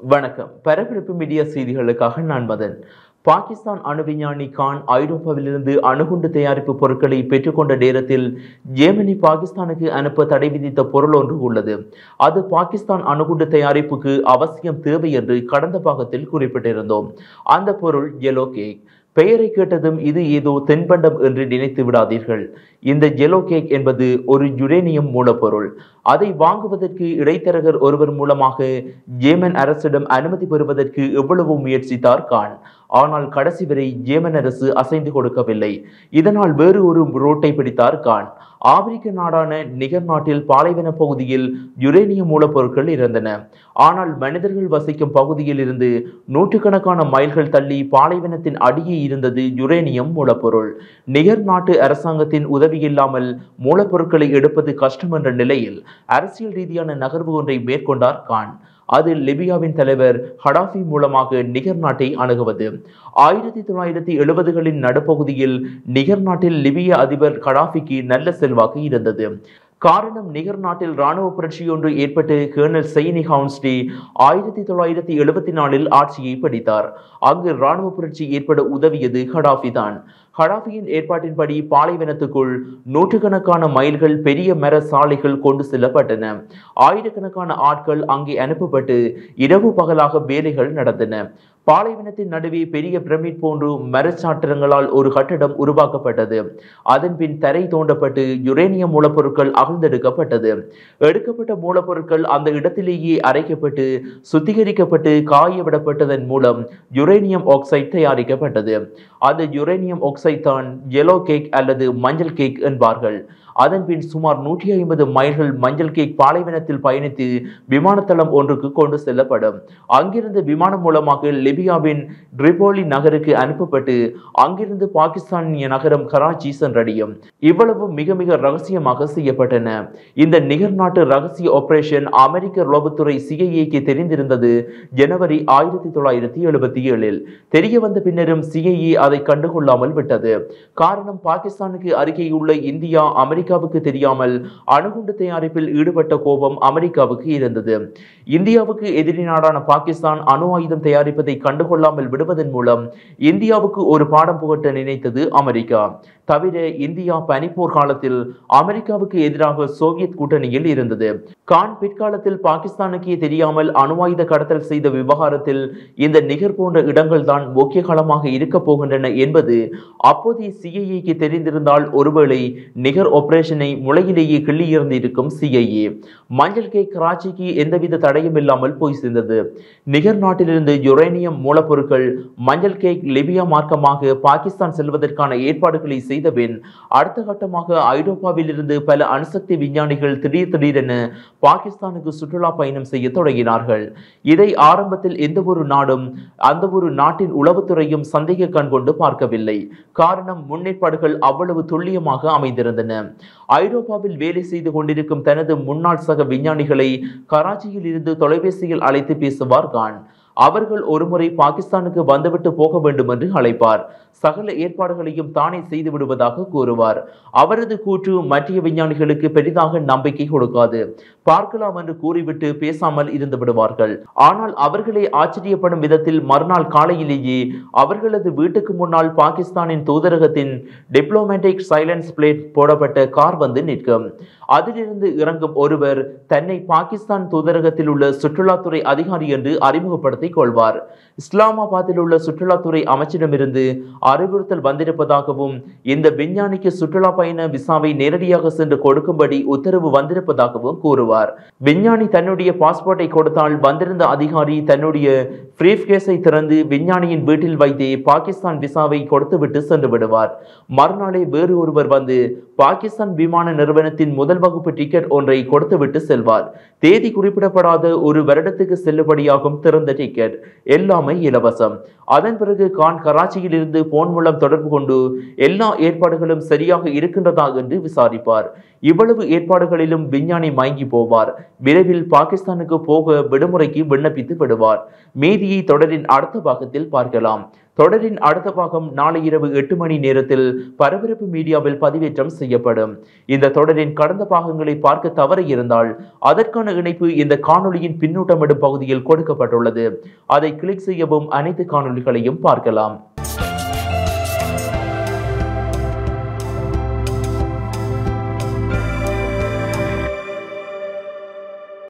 வணக்கம் பரபரப்பு மீடியா செய்திகளுக்காக நான் மதன் பாகிஸ்தான் அணு விஞ்ஞானி கான் ஐரோப்பாவிலிருந்து அணுகுண்டு தயாரிப்பு பொருட்களை பெற்றுக்கொண்ட நேரத்தில் ஜேமனி பாகிஸ்தானுக்கு அனுப்ப தடை விதித்த பொருள் ஒன்று உள்ளது அது பாகிஸ்தான் அணுகுண்டு தயாரிப்புக்கு அவசியம் தேவை என்று கடந்த பாகத்தில் குறிப்பிட்டிருந்தோம் அந்த பொருள் yellow கேக் பெயரை கேட்டதும் இது ஏதோ தென்பண்டம் என்று நினைத்து விடாதீர்கள் இந்த ஜெலோ கேக் என்பது ஒரு யுரேனியம் மூலப்பொருள் அதை வாங்குவதற்கு இடைத்தரகர் ஒருவர் மூலமாக ஜேமன் அரசிடம் அனுமதி பெறுவதற்கு எவ்வளவு முயற்சித்தார் கான் ஆனால் கடைசி வரை ஜேமன் அரசு அசைந்து கொடுக்கவில்லை இதனால் வேறு ஒரு ரோட்டை பிடித்தார் கான் ஆப்பிரிக்க நாடான நிகர் நாட்டில் பாலைவன பகுதியில் யுரேனியம் மூலப்பொருட்கள் இருந்தன ஆனால் மனிதர்கள் வசிக்கும் பகுதியில் இருந்து நூற்றுக்கணக்கான மைல்கள் தள்ளி பாலைவனத்தின் அடியே இருந்தது யுரேனியம் மூலப்பொருள் நிகர் நாட்டு அரசாங்கத்தின் உதவி இல்லாமல் மூலப்பொருட்களை எடுப்பது கஷ்டம் என்ற நிலையில் அரசியல் ரீதியான நகர்வு ஒன்றை மேற்கொண்டார் கான் அது லிபியாவின் தலைவர் ஹடாஃபி மூலமாக நிகர் நாட்டை அணுகுவது ஆயிரத்தி தொள்ளாயிரத்தி எழுபதுகளின் நடுப்பகுதியில் நிகர் நாட்டில் லிபிய அதிபர் கடாஃபிக்கு நல்ல செல்வாக்கு இருந்தது காரணம் நிகர் நாட்டில் இராணுவ புரட்சி ஒன்று ஏற்பட்டு கேர்னல் சைனி ஹவுன்ஸ்டி ஆயிரத்தி தொள்ளாயிரத்தி எழுபத்தி நாலில் ஆட்சியை பிடித்தார் அங்கு இராணுவ புரட்சி ஏற்பட உதவியது ஹடாஃபி தான் ஹடாஃபியின் ஏற்பாட்டின்படி பாலைவனத்துக்குள் நூற்றுக்கணக்கான மைல்கள் பெரிய மர சாலைகள் கொண்டு செல்லப்பட்டன ஆயிரக்கணக்கான ஆட்கள் அங்கே அனுப்பப்பட்டு இரவு பகலாக வேலைகள் நடந்தன பாலைவனத்தின் நடுவே பெரிய பிரமிட் போன்று மரச்சாற்றங்களால் ஒரு கட்டடம் உருவாக்கப்பட்டது அதன் பின் தரை தோண்டப்பட்டு யுரேனியம் மூலப்பொருட்கள் அகழ்ந்தெடுக்கப்பட்டது எடுக்கப்பட்ட மூலப்பொருட்கள் அந்த இடத்திலேயே அரைக்கப்பட்டு சுத்திகரிக்கப்பட்டு காய விடப்பட்டதன் மூலம் யுரேனியம் ஆக்சைடு தயாரிக்கப்பட்டது அந்த யுரேனியம் ஆக்சைடு தான் yellow கேக் அல்லது மஞ்சள் கேக் என்பார்கள் அதன் பின் சுமார் நூற்றி ஐம்பது மைல்கள் மஞ்சள் கேக் பாலைவனத்தில் பயணித்து விமானத்தளம் ஒன்றுக்கு கொண்டு செல்லப்படும் அங்கிருந்து விமானம் மூலமாக லிபியாவின் ட்ரிபோலி நகருக்கு அனுப்பப்பட்டு அங்கிருந்து பாகிஸ்தானிய நகரம் கராச்சி சென்றடையும் இவ்வளவு மிக மிக ரகசியமாக செய்யப்பட்டன இந்த நிகர் நாட்டு ரகசிய ஆபரேஷன் அமெரிக்க உளவுத்துறை சிஐஏக்கு தெரிந்திருந்தது ஜனவரி ஆயிரத்தி தொள்ளாயிரத்தி எழுபத்தி ஏழில் தெரிய வந்த பின்னரும் சிஐஏ அதை கண்டுகொள்ளாமல் விட்டது காரணம் பாகிஸ்தானுக்கு அருகேயுள்ள இந்தியா அமெரிக்காவுக்கு தெரியாமல் அணுகுண்டு தயாரிப்பில் ஈடுபட்ட கோபம் அமெரிக்காவுக்கு இருந்தது இந்தியாவுக்கு எதிரி நாடான பாகிஸ்தான் அணு ஆயுதம் தயாரிப்பதை கண்டுகொள்ளாமல் விடுவதன் மூலம் இந்தியாவுக்கு ஒரு பாடம் புகட்ட நினைத்தது அமெரிக்கா தவிர இந்தியா பனிப்போர் காலத்தில் அமெரிக்காவுக்கு எதிராக சோவியத் கூட்டணியில் இருந்தது கான் பிற்காலத்தில் பாகிஸ்தானுக்கே தெரியாமல் அணு ஆயுத கடத்தல் செய்த விவகாரத்தில் இந்த நிகர் போன்ற இடங்கள் தான் முக்கிய களமாக இருக்க போகின்றன என்பது அப்போதைய சிஐஏக்கு தெரிந்திருந்தால் ஒருவேளை நிகர் ஆபரேஷனை முளையிலேயே கிள்ளியிருந்து இருக்கும் சிஐஏ மஞ்சள் கேக் கராச்சிக்கு எந்தவித தடையும் இல்லாமல் போய் சேர்ந்தது நிகர் நாட்டிலிருந்து யுரேனியம் மூலப்பொருட்கள் மஞ்சள் கேக் லிபியா மார்க்கமாக பாகிஸ்தான் செல்வதற்கான ஏற்பாடுகளை செய்த பின் அடுத்த கட்டமாக ஐரோப்பாவில் இருந்து பல அணுசக்தி விஞ்ஞானிகள் திடீர் திடீரென பாகிஸ்தானுக்கு சுற்றுலா பயணம் செய்ய தொடங்கினார்கள் இதை ஆரம்பத்தில் எந்த ஒரு நாடும் அந்த ஒரு நாட்டின் உளவுத்துறையும் சந்தேக கண் கொண்டு பார்க்கவில்லை காரணம் முன்னேற்பாடுகள் அவ்வளவு துல்லியமாக அமைந்திருந்தன ஐரோப்பாவில் வேலை செய்து கொண்டிருக்கும் தனது முன்னாள் சக விஞ்ஞானிகளை கராச்சியில் இருந்து தொலைபேசியில் அழைத்து பேசுவார் கான் அவர்கள் ஒருமுறை பாகிஸ்தானுக்கு வந்துவிட்டு போக வேண்டும் என்று அழைப்பார் சகல ஏற்பாடுகளையும் தானே செய்து விடுவதாக கூறுவார் அவரது கூற்று மற்ற விஞ்ஞானிகளுக்கு பெரிதாக நம்பிக்கை கொடுக்காது பார்க்கலாம் என்று கூறிவிட்டு பேசாமல் இருந்து விடுவார்கள் ஆனால் அவர்களே ஆச்சரியப்படும் விதத்தில் மறுநாள் காலையிலேயே அவர்களது வீட்டுக்கு முன்னால் பாகிஸ்தானின் தூதரகத்தின் டிப்ளோமேட்டிக் சைலன்ஸ் பிளேட் போடப்பட்ட கார் வந்து நிற்கும் அதிலிருந்து இறங்கும் ஒருவர் தன்னை பாகிஸ்தான் தூதரகத்தில் உள்ள சுற்றுலாத்துறை அதிகாரி என்று அறிமுகப்படுத்திக் கொள்வார் இஸ்லாமாபாத்தில் உள்ள சுற்றுலாத்துறை அமைச்சிடமிருந்து அறிவுறுத்தல் வந்திருப்பதாகவும் இந்த விஞ்ஞானிக்கு சுற்றுலா பயண விசாவை நேரடியாக சென்று கொடுக்கும்படி உத்தரவு வந்திருப்பதாகவும் கூறுவார் விஞ்ஞானி தன்னுடைய பாஸ்போர்ட்டை கொடுத்தால் வந்திருந்த அதிகாரி தன்னுடைய பிரீஃப் கேஸை திறந்து விஞ்ஞானியின் வீட்டில் வைத்தே பாகிஸ்தான் விசாவை கொடுத்துவிட்டு சென்று விடுவார் மறுநாளே வேறு ஒருவர் வந்து பாகிஸ்தான் விமான நிறுவனத்தின் முதல் வகுப்பு டிக்கெட் ஒன்றை கொடுத்துவிட்டு செல்வார் தேதி குறிப்பிடப்படாத ஒரு வருடத்துக்கு செல்லுபடியாகும் திறந்த டிக்கெட் எல்லாமே இலவசம் அதன் பிறகு கான் கராச்சியில் இருந்து போன் மூலம் தொடர்பு கொண்டு எல்லா ஏற்பாடுகளும் சரியாக இருக்கின்றதா என்று விசாரிப்பார் இவ்வளவு ஏற்பாடுகளிலும் விஞ்ஞானி மயங்கி போவார் விரைவில் பாகிஸ்தானுக்கு போக விடுமுறைக்கு விண்ணப்பித்து விடுவார் மீதியை தொடரின் அடுத்த பாகத்தில் பார்க்கலாம் தொடரின் அடுத்த பாகம் நாளை இரவு எட்டு மணி நேரத்தில் பரபரப்பு மீடியாவில் பதிவேற்றம் செய்யப்படும் இந்த தொடரின் கடந்த பாகங்களை பார்க்க தவற இருந்தால் அதற்கான இணைப்பு இந்த காணொளியின் பின்னூட்டமிடும் பகுதியில் கொடுக்கப்பட்டுள்ளது அதை கிளிக் செய்யவும் அனைத்து காணொளிகளையும் பார்க்கலாம்